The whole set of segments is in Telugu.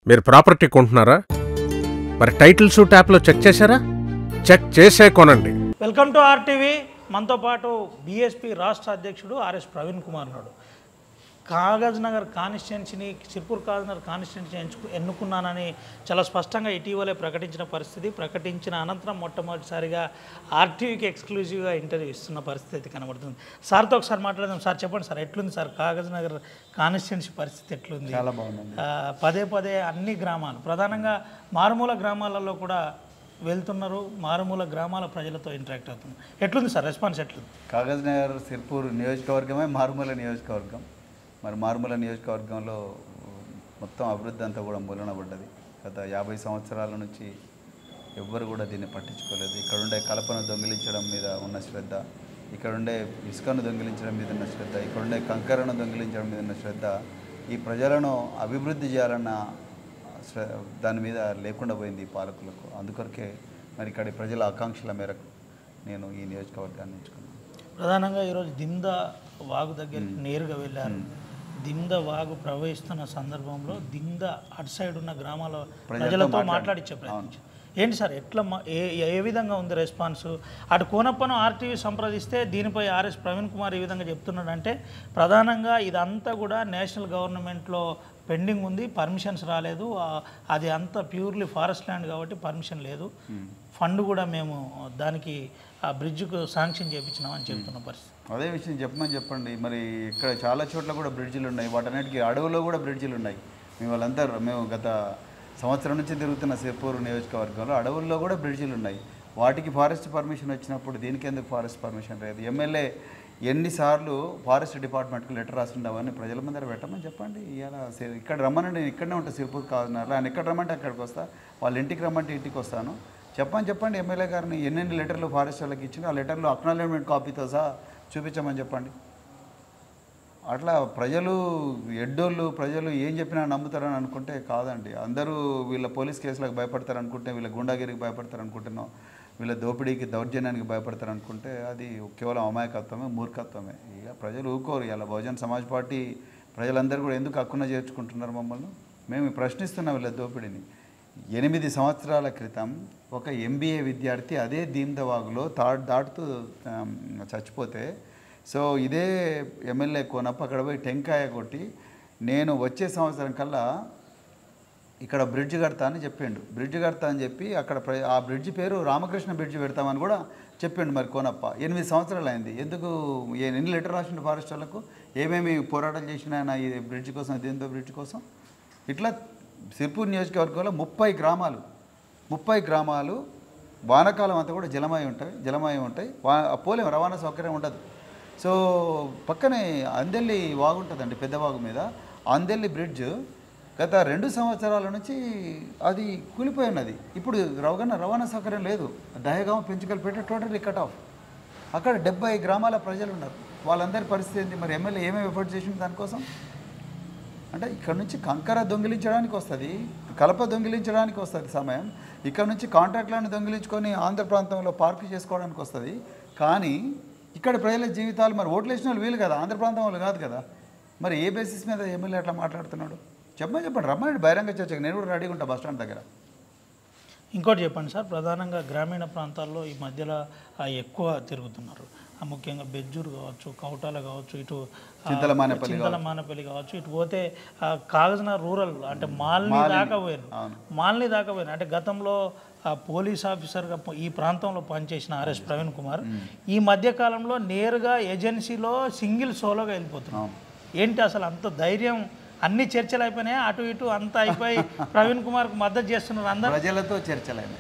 మీరు ప్రాపర్టీ కొంటున్నారా మరి టైటిల్స్ ట్యాప్లో చెక్ చేశారా చెక్ చేసే కొనండి వెల్కమ్ టు ఆర్టీవీ మనతో పాటు బీఎస్పీ రాష్ట్ర అధ్యక్షుడు ఆర్ఎస్ ప్రవీణ్ కుమార్ నాడు కాగజ్ నగర్ కాన్స్టిట్యున్సీని సిర్పూర్ కాగజ్ నగర్ కాన్స్టిట్యున్సీ ఎంచుకు ఎన్నుకున్నానని చాలా స్పష్టంగా ఇటీవలే ప్రకటించిన పరిస్థితి ప్రకటించిన అనంతరం మొట్టమొదటిసారిగా ఆర్టీవీకి ఎక్స్క్లూజివ్గా ఇంటర్వ్యూ ఇస్తున్న పరిస్థితి కనబడుతుంది సార్తో ఒకసారి మాట్లాడదాం సార్ చెప్పండి సార్ ఎట్లుంది సార్ కాగజ్ నగర్ కాన్స్టిట్యున్సీ పరిస్థితి ఎట్లుంది చాలా బాగుందండి ఆ, పదే పదే అన్ని గ్రామాలు ప్రధానంగా మారుమూల గ్రామాలలో కూడా వెళ్తున్నారు మారుమూల గ్రామాల ప్రజలతో ఇంటరాక్ట్ అవుతున్నారు ఎట్లుంది సార్ రెస్పాన్స్ ఎట్లుంది కాగజ్ నగర్ సిర్పూర్ నియోజకవర్గమే మారుమూల నియోజకవర్గం మరి మారుమూల నియోజకవర్గంలో మొత్తం అభివృద్ధి అంతా కూడా మూలన పడ్డది గత యాభై సంవత్సరాల నుంచి ఎవ్వరు కూడా దీన్ని పట్టించుకోలేదు ఇక్కడ ఉండే కలపను దొంగిలించడం మీద ఉన్న శ్రద్ధ ఇక్కడ ఉండే ఇసుకను దొంగిలించడం మీద ఉన్న శ్రద్ధ ఇక్కడ ఉండే కంకరను దొంగిలించడం మీద ఉన్న శ్రద్ధ ఈ ప్రజలను అభివృద్ధి చేయాలన్న శ్ర- దాని మీద లేకుండా పోయింది ఈ పాలకులకు అందుకొరకే మరి ఇక్కడి ప్రజల ఆకాంక్షల మేరకు నేను ఈ నియోజకవర్గాన్ని ఎంచుకున్నాను ప్రధానంగా ఈరోజు దింద వాగు దగ్గరికి నేరుగా వెళ్ళారు దింద వాగు ప్రవహిస్తున్న సందర్భంలో దింద అటు సైడ్ ఉన్న గ్రామాల ప్రజలతో మాట్లాడించే ప్రయత్నించారు ఏంటి సార్ ఎట్లా మా- ఏ ఏ విధంగా ఉంది రెస్పాన్స్ అటు కోనప్పను ఆర్టీవీ సంప్రదిస్తే దీనిపై ఆర్ఎస్ ప్రవీణ్ కుమార్ ఈ విధంగా చెప్తున్నాడంటే ప్రధానంగా ఇదంతా కూడా నేషనల్ గవర్నమెంట్లో పెండింగ్ ఉంది పర్మిషన్స్ రాలేదు ఆ- అది అంతా ప్యూర్లీ ఫారెస్ట్ ల్యాండ్ కాబట్టి పర్మిషన్ లేదు ఫండ్ కూడా మేము దానికి ఆ బ్రిడ్జ్కు శాంక్షన్ చేయించినామని చెప్తున్న పరిస్థితి అదే విషయం చెప్పమని చెప్పండి మరి ఇక్కడ చాలా చోట్ల కూడా బ్రిడ్జిలు ఉన్నాయి వాటన్నిటికీ అడవుల్లో కూడా బ్రిడ్జిలు ఉన్నాయి మేము వాళ్ళంతా మేము గత సంవత్సరం నుంచి తిరుగుతున్న సిర్పూర్ నియోజకవర్గంలో అడవుల్లో కూడా బ్రిడ్జిలు ఉన్నాయి వాటికి ఫారెస్ట్ పర్మిషన్ వచ్చినప్పుడు దీనికి ఎందుకు ఫారెస్ట్ పర్మిషన్ లేదు ఎమ్మెల్యే ఎన్నిసార్లు ఫారెస్ట్ డిపార్ట్మెంట్కి లెటర్ రాసిండవని ప్రజల ముందర పెట్టమని చెప్పండి ఇలా ఇక్కడ రమ్మనండి నేను ఇక్కడనే ఉంటా సిర్పూర్ కావాలన్నారు ఆయన ఎక్కడ రమ్మంటే అక్కడికి వస్తా వాళ్ళ ఇంటికి రమ్మంటే ఇంటికి వస్తాను చెప్పని చెప్పండి ఎమ్మెల్యే గారిని ఎన్నెన్ని లెటర్లు ఫారెస్ట్ వాళ్ళకి ఇచ్చిందో ఆ లెటర్లో అక్నాలెడ్జ్మెంట్ కాపీతో సహా చూపించమని చెప్పండి అట్లా ప్రజలు ఎడ్డోళ్ళు ప్రజలు ఏం చెప్పినా నమ్ముతారని అనుకుంటే కాదండి అందరూ వీళ్ళ పోలీస్ కేసులకు భయపడతారు అనుకుంటే వీళ్ళ గుండాగిరికి భయపడతారు అనుకుంటున్నాం వీళ్ళ దోపిడీకి దౌర్జన్యానికి భయపడతారు అనుకుంటే అది కేవలం అమాయకత్వమే మూర్ఖత్వమే ఇక ప్రజలు ఊరుకోరు ఇలా బహుజన్ సమాజ్ పార్టీ ప్రజలందరూ కూడా ఎందుకు హక్కున చేర్చుకుంటున్నారు మమ్మల్ని మేము ప్రశ్నిస్తున్నాం వీళ్ళ దోపిడీని ఎనిమిది సంవత్సరాల క్రితం ఒక ఎంబీఏ విద్యార్థి అదే దీందవాగులో తాడు దాటుతూ ఆమ్, చచ్చిపోతే సో ఇదే ఎమ్మెల్యే కోనప్ప అక్కడ పోయి టెంకాయ కొట్టి నేను వచ్చే సంవత్సరం కల్లా ఇక్కడ బ్రిడ్జ్ కడతా అని చెప్పిండు బ్రిడ్జ్ కడతా అని చెప్పి అక్కడ ప్ర- ఆ బ్రిడ్జ్ పేరు రామకృష్ణ బ్రిడ్జ్ పెడతామని కూడా చెప్పిండు మరి కోనప్ప ఎనిమిది సంవత్సరాలు అయింది ఎందుకు ఏ- ఎన్ని లెటర్ రాసిండు ఫారెస్ట్ వాళ్ళకు ఏమేమి పోరాటాలు చేసిన ఆయన ఈ బ్రిడ్జ్ కోసం దీంతో బ్రిడ్జ్ కోసం ఇట్లా సిర్పూర్ నియోజకవర్గంలో ముప్పై గ్రామాలు ముప్పై గ్రామాలు వానాకాలం అంతా కూడా జలమయం ఉంటాయి జలమయం ఉంటాయి వా పోలేం రవాణా సౌకర్యం ఉండదు సో పక్కనే అందెల్లి వాగు ఉంటుందండి పెద్ద వాగు మీద అందెల్లి బ్రిడ్జ్ గత రెండు సంవత్సరాల నుంచి అది కూలిపోయి ఉన్నది ఇప్పుడు రవగన్న రవాణా సౌకర్యం లేదు Dahegaon Penchikalpet totally cut off అక్కడ డెబ్బై గ్రామాల ప్రజలు ఉన్నారు వాళ్ళందరి పరిస్థితి ఏంటి మరి ఎమ్మెల్యే ఏమేమి ఎఫర్ట్ చేసింది దానికోసం అంటే ఇక్కడ నుంచి కంకర దొంగిలించడానికి వస్తుంది కలప దొంగిలించడానికి వస్తుంది సమయం ఇక్కడ నుంచి కాంట్రాక్ట్లను దొంగిలించుకొని ఆంధ్ర ప్రాంతంలో పార్క్ చేసుకోవడానికి వస్తుంది కానీ ఇక్కడ ప్రజల జీవితాలు మరి ఓట్లు వేసిన వాళ్ళు వీలు కదా ఆంధ్ర ప్రాంతం వాళ్ళు కాదు కదా మరి ఏ బేసిస్ మీద ఎమ్మెల్యే అట్లా మాట్లాడుతున్నాడు చెప్పమని చెప్పండి రమ్మనండి బహిరంగ చర్చకు నేను కూడా రెడీగా ఉంటా బస్ స్టాండ్ దగ్గర ఇంకోటి చెప్పండి సార్ ప్రధానంగా గ్రామీణ ప్రాంతాల్లో ఈ మధ్యలో ఆ, ఎక్కువ తిరుగుతున్నారు ఆ, ముఖ్యంగా బెజ్జూరు కావచ్చు కౌటాల కావచ్చు ఇటు ఆ, చింతలమానేపల్లి చింతలమానేపల్లి కావచ్చు ఇటు పోతే ఆ, కాగజ్న రూరల్ అంటే మాల్ని దాకా పోయారు అవును. మాల్ని దాకా పోయారు అంటే గతంలో ఆ, పోలీస్ ఆఫీసర్గా ప- ఈ ప్రాంతంలో పనిచేసిన ఆర్ఎస్ ప్రవీణ్ కుమార్ ఈ మధ్య కాలంలో నేరుగా ఏజెన్సీలో సింగిల్ సోలోగా వెళ్ళిపోతున్నారు అవును. ఏంటి అసలు అంత ధైర్యం అన్ని చర్చలు అయిపోయినాయి అటు ఇటు అంతా అయిపోయి ప్రవీణ్ కుమార్కు మద్దతు చేస్తున్నారు అందరూ ప్రజలతో చర్చలైన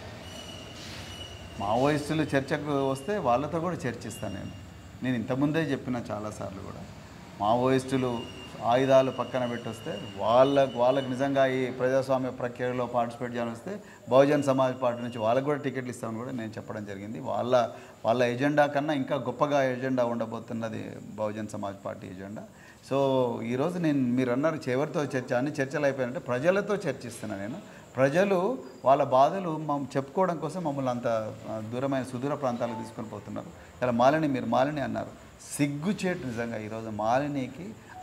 మావోయిస్టులు చర్చకు వస్తే వాళ్ళతో కూడా చర్చిస్తాను నేను నేను ఇంతకుముందే చెప్పిన చాలాసార్లు కూడా మావోయిస్టులు ఆయుధాలు పక్కన పెట్టొస్తే వాళ్ళకు వాళ్ళకి నిజంగా ఈ ప్రజాస్వామ్య ప్రక్రియలో పార్టిసిపేట్ చేయాలని వస్తే బహుజన్ సమాజ్ పార్టీ నుంచి వాళ్ళకు కూడా టికెట్లు ఇస్తామని కూడా నేను చెప్పడం జరిగింది వాళ్ళ వాళ్ళ ఎజెండా కన్నా ఇంకా గొప్పగా ఎజెండా ఉండబోతున్నది Bahujan Samaj party agenda so ఈరోజు నేను మీరు అన్నారు ఎవరితో చర్చ అన్ని చర్చలు అయిపోయాయంటే ప్రజలతో చర్చిస్తున్నాను నేను ప్రజలు వాళ్ళ బాధలు మమ్ చెప్పుకోవడం కోసం మమ్మల్ని అంత ఆ, దూరమైన సుదూర ప్రాంతాలకు తీసుకొని పోతున్నారు ఇలా మాలిని మీరు మాలిని అన్నారు సిగ్గుచేటు నిజంగా ఈరోజు మాలినికి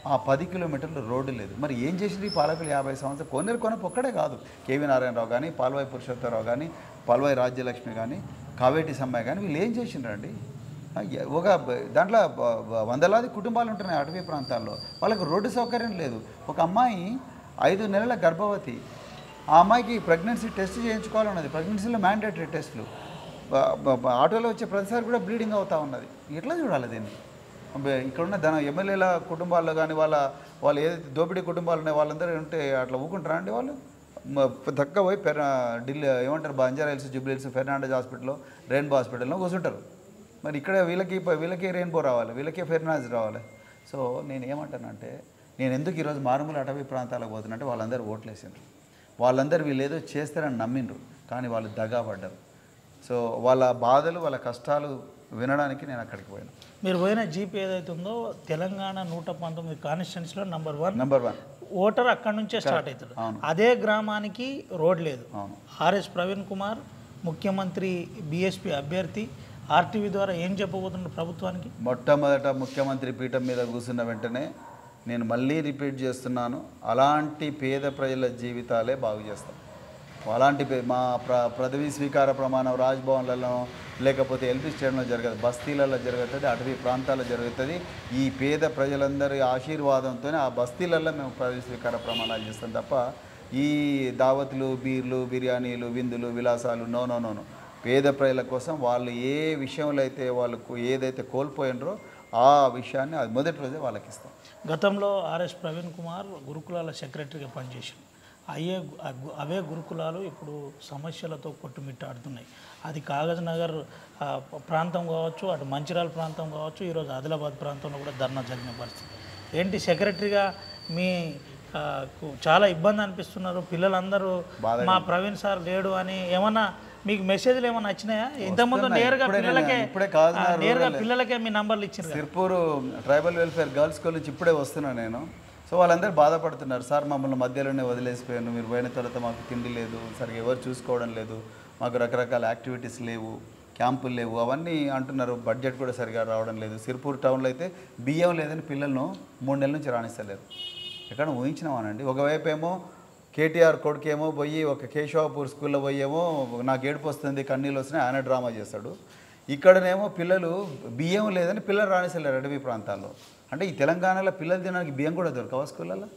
ఆ పది కిలోమీటర్లు రోడ్డు లేదు మరి ఏం చేసింది ఈ పాలకులు యాభై సంవత్సరాలు కొన్నేరు కొనపు ఒక్కడే కాదు కేవీ నారాయణరావు కానీ పాల్వాయి పురుషోత్తరావు కానీ పాల్వాయి రాజ్యలక్ష్మి కానీ కావేటి సమ్మాయి కానీ వీళ్ళు ఏం చేసిండ్రండి ఆ, ఎ- ఒక బ- దాంట్లో బ- బ- వందలాది కుటుంబాలు ఉంటున్నాయి అటవీ ప్రాంతాల్లో వాళ్ళకి రోడ్డు సౌకర్యం లేదు ఒక అమ్మాయి ఐదు నెలల గర్భవతి ఆ అమ్మాయికి ప్రెగ్నెన్సీ టెస్ట్ చేయించుకోవాలన్నది ప్రెగ్నెన్సీలో మ్యాండేటరీ టెస్టులు బ- బ- బ- ఆటోలో వచ్చే ప్రతిసారి కూడా బ్లీడింగ్ అవుతా ఉన్నది ఎట్లా చూడాలి దీన్ని బ- ఇక్కడ ఉన్న ధన ఎమ్మెల్యేల కుటుంబాల్లో కానీ వాళ్ళ వాళ్ళు ఏదైతే దోపిడీ కుటుంబాలు ఉన్నాయో వాళ్ళందరూ ఉంటే అట్లా ఊకుంటారా అండి వాళ్ళు మ- దక్క పోయి పెర ఢిల్లీ ఏమంటారు Banjara Hills Jubilee Hills Fernandes హాస్పిటల్లో రెయిన్బో హాస్పిటల్లో కూర్చుంటారు మరి ఇక్కడ వీళ్ళకి ప- వీళ్ళకి రెయిన్బో రావాలి వీళ్ళకి ఫెర్నాండెస్ రావాలి సో నేను ఏమంటానంటే నేను ఎందుకు ఈరోజు మారుమూల అటవీ ప్రాంతాలకు పోతున్నంటే వాళ్ళందరూ ఓట్లేసిండ్రు వాళ్ళందరూ వీళ్ళు ఏదో చేస్తారని నమ్మిండ్రు కానీ వాళ్ళు దగా పడ్డారు సో వాళ్ళ బాధలు వాళ్ళ కష్టాలు వినడానికి నేను అక్కడికి పోయాను మీరు పోయిన జీపీ ఏదైతే ఉందో తెలంగాణ నూట పంతొమ్మిది కాన్స్టిట్యున్సీలో number one number one voter అక్కడి నుంచే స్టార్ట్ అవుతాడు అవును. అదే గ్రామానికి రోడ్ లేదు అవును ఆర్ఎస్ ప్రవీణ్ కుమార్ ముఖ్యమంత్రి బీఎస్పీ అభ్యర్థి ఆర్టీవీ ద్వారా ఏం చెప్పబోతున్నాడు ప్రభుత్వానికి మొట్టమొదట ముఖ్యమంత్రి పీఠం మీద కూర్చున్న వెంటనే నేను మళ్ళీ రిపీట్ చేస్తున్నాను అలాంటి పేద ప్రజల జీవితాలే బాగు చేస్తాం అలాంటి పే- మా ప్ర పదవీ స్వీకార ప్రమాణం రాజ్భవన్లలో లేకపోతే ఎల్పీ స్టేషన్లో జరగదు బస్తీలలో జరుగుతుంది అటవీ ప్రాంతాల్లో జరుగుతుంది ఈ పేద ప్రజలందరి ఆశీర్వాదంతో ఆ బస్తీలలో మేము పదవీ స్వీకార ప్రమాణాలు చేస్తాం తప్ప ఈ దావతులు బీర్లు బిర్యానీలు విందులు విలాసాలు నో నో నో నో పేద ప్రజల కోసం వాళ్ళు ఏ విషయంలో అయితే వాళ్ళకు ఏదైతే కోల్పోయినరో ఆ విషయాన్ని అది మొదటి రోజే వాళ్ళకి ఇస్తాం గతంలో ఆర్ఎస్ ప్రవీణ్ కుమార్ గురుకులాల సెక్రటరీగా పనిచేశాడు అయ్యే గు- ఆ గు- అవే గురుకులాలు ఇప్పుడు సమస్యలతో కొట్టుమిట్టాడుతున్నాయి అది కాగజ్ నగర్ ఆ, ప- ప్రాంతం కావచ్చు అటు మంచిర్యాల ప్రాంతం కావచ్చు ఈరోజు ఆదిలాబాద్ ప్రాంతంలో కూడా ధర్నా జరిగిన పరిస్థితి ఏంటి సెక్రటరీగా మీ ఆ, కు చాలా ఇబ్బంది అనిపిస్తున్నారు పిల్లలందరూ బాధగా మా ప్రవీణ్ సార్ లేడు అని ఏమన్నా మీకు మెసేజ్లు ఏమన్నా వచ్చినాయా ఇంతకుముందు వస్తున్నాయి. నేరుగా ఇప్పుడే నేను- పిల్లలకే ఇప్పుడే కాదు ఆ, నా నేరుగా రూరల్ పిల్లలకే మీ నంబర్లు ఇచ్చిండ్రు కదా. Sirpur tribal welfare girls school నుంచి ఇప్పుడే వస్తున్నాను నేను సో వాళ్ళందరూ బాధపడుతున్నారు సార్ మమ్మల్ని మధ్యలోనే వదిలేసిపోయాను మీరు పోయిన తర్వాత మాకు తిండి లేదు సరిగ్గా ఎవరు చూసుకోవడం లేదు మాకు రకరకాల యాక్టివిటీస్ లేవు క్యాంపులు లేవు అవన్నీ అంటున్నారు బడ్జెట్ కూడా సరిగా రావడం లేదు సిర్పూర్ టౌన్లో అయితే బియ్యం లేదని పిల్లలను మూడు నెలల నుంచి రాణిస్తలేరు ఎక్కడ ఊహించినామానండి ఒకవైపు ఏమో కేటీఆర్ కొడుకేమో పోయి ఒక కేశవాపూర్ స్కూల్లో పోయేమో నాకు ఏడుపు వస్తుంది కన్నీళ్ళు వస్తున్నాయి ఆయన డ్రామా చేస్తాడు ఇక్కడనేమో పిల్లలు బియ్యం లేదని పిల్లలు రాణిస్తలేరు అడవి ప్రాంతాల్లో అంటే ఈ తెలంగాణలో పిల్లలు తినడానికి బియ్యం కూడా దొరకవా స్కూళ్ళల్లో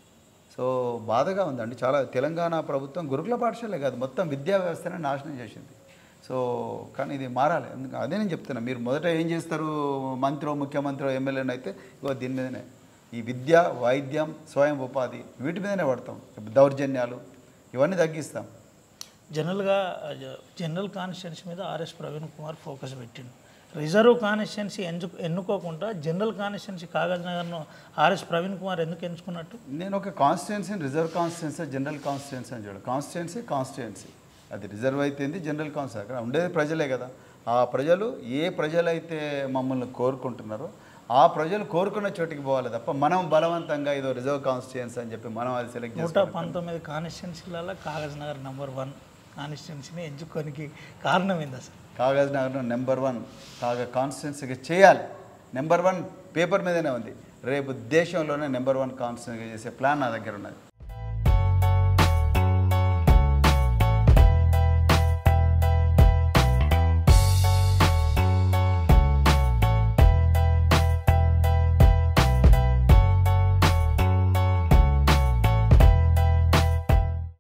సో బాధగా ఉందండి చాలా తెలంగాణ ప్రభుత్వం గురుకుల పాఠశాలే కాదు మొత్తం విద్యా వ్యవస్థనే నాశనం చేసింది సో కానీ ఇది మారాలి ఎందుకు అదే నేను చెప్తున్నా మీరు మొదట ఏం చేస్తారు మంత్రో ముఖ్యమంత్రి ఎమ్మెల్యేని అయితే ఇగో దీని మీదనే ఈ విద్య వైద్యం స్వయం ఉపాధి వీటి మీదనే పడతాం దౌర్జన్యాలు ఇవన్నీ తగ్గిస్తాం జనరల్గా జ- జనరల్ కాన్స్టిట్యున్సీ మీద ఆర్ఎస్ ప్రవీణ్ కుమార్ ఫోకస్ పెట్టిండు రిజర్వ్ కాన్స్టిట్యున్సీ ఎంచు ఎన్నుకోకుండా జనరల్ కాన్స్టిట్యున్సీ కాగజ్ నగర్ను ఆర్ఎస్ ప్రవీణ్ కుమార్ ఎందుకు ఎంచుకున్నట్టు నేను ఒక కాన్స్టిట్యున్సీని రిజర్వ్ కాన్స్టిట్యున్సీ జనరల్ కాన్స్టిట్యున్సీ అని చూడ కాన్స్టిట్యున్సీ కాన్స్టిట్యున్సీ అది రిజర్వ్ అయితేంది జనరల్ కాన్స్టిట్యూన్సీ అక్కడ ఉండేది ప్రజలే కదా ఆ ప్రజలు ఏ ప్రజలైతే మమ్మల్ని కోరుకుంటున్నారో ఆ ప్రజలు కోరుకున్న చోటికి పోవాలి తప్ప మనం బలవంతంగా ఇదో రిజర్వ్ కాన్స్టిట్యున్సీ అని చెప్పి మనం అది సెలెక్ట్ నూట చేసుకోవాలి పంతొమ్మిది కాన్స్టిట్యున్సీలలో కాగజ్ నగర్ నంబర్ వన్ కాన్స్టిట్యున్సీని ఎంచుకోనికి కారణం ఏంది అసలు కాగజ్ నగర్ను నెంబర్ వన్ కాగ కాన్స్టిట్యున్సీగా చేయాలి నెంబర్ వన్ పేపర్ మీదనే ఉంది రేపు దేశంలోనే నెంబర్ వన్ కాన్స్టిట్యున్సీగా చేసే ప్లాన్ నా దగ్గర ఉన్నది